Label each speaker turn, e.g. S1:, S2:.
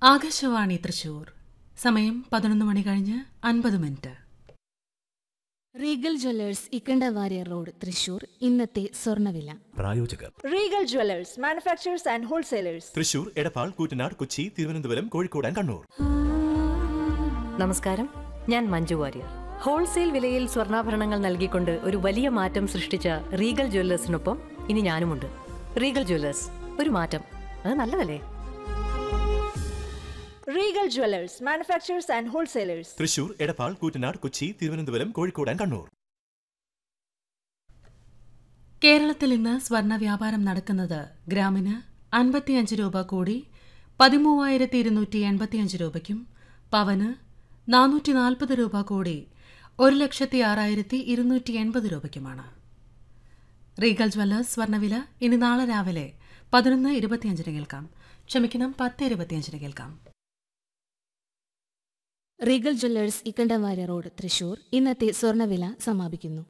S1: ആകാശവാണി തൃശൂർ സമയം പതിനൊന്ന് മണി കഴിഞ്ഞ് അൻപത് minute
S2: Regal Jewellers Ikkandavarya road Thrissur ഇന്നത്തെ സ്വർണ്ണവില
S3: പ്രായോജകർ
S4: Regal Jewellers manufacturers and wholesalers
S3: Thrissur Edappal Koottanad Kochi Thiruvananthapuram Kozhikode and Kannur
S5: നമസ്കാരം ഞാൻ മഞ്ജു വാര്യർ ഹോൾസെയിൽ വിലയിൽ സ്വർണ്ണാഭരണങ്ങൾ നൽകിക്കൊണ്ട് ഒരു വലിയ മാറ്റം സൃഷ്ടിച്ച റീഗൽ ജ്വല്ലേഴ്സിനൊപ്പം ഇനി ഞാനുമുണ്ട് റീഗൽ ജ്വല്ലേഴ്സ് ഒരു മാറ്റം അത് നല്ലതല്ലേ
S4: Regal Jewellers manufacturers and wholesalers
S3: Thrissur Edappal Koottanad Kochi Thiruvananthapuram Kozhikode and Kannur
S1: കേരളത്തിൽ ഇന്ന് സ്വർണ്ണ വ്യാപാരം നടക്കുന്നത് ഗ്രാമിന് അൻപത്തിയഞ്ച് രൂപ കൂടി പതിമൂവായിരത്തി ഇരുന്നൂറ്റി എൺപത്തിയഞ്ച് രൂപയ്ക്കും പവന് നാനൂറ്റി നാൽപ്പത് രൂപ കൂടി ഒരു ലക്ഷത്തി ആറായിരത്തി ഇരുന്നൂറ്റി എൺപത് രൂപയ്ക്കുമാണ് റീഗൽ ജ്വല്ലേഴ്സ് സ്വർണ്ണവില ഇനി നാളെ രാവിലെ പതിനൊന്ന് ഇരുപത്തിയഞ്ചിന് കേൾക്കാം ക്ഷമിക്കണം പത്ത് ഇരുപത്തിയഞ്ചിന് കേൾക്കാം
S2: Regal Jewellers Ikkandavarya road Thrissur ഇന്നത്തെ സ്വർണ്ണവില സമാപിക്കുന്നു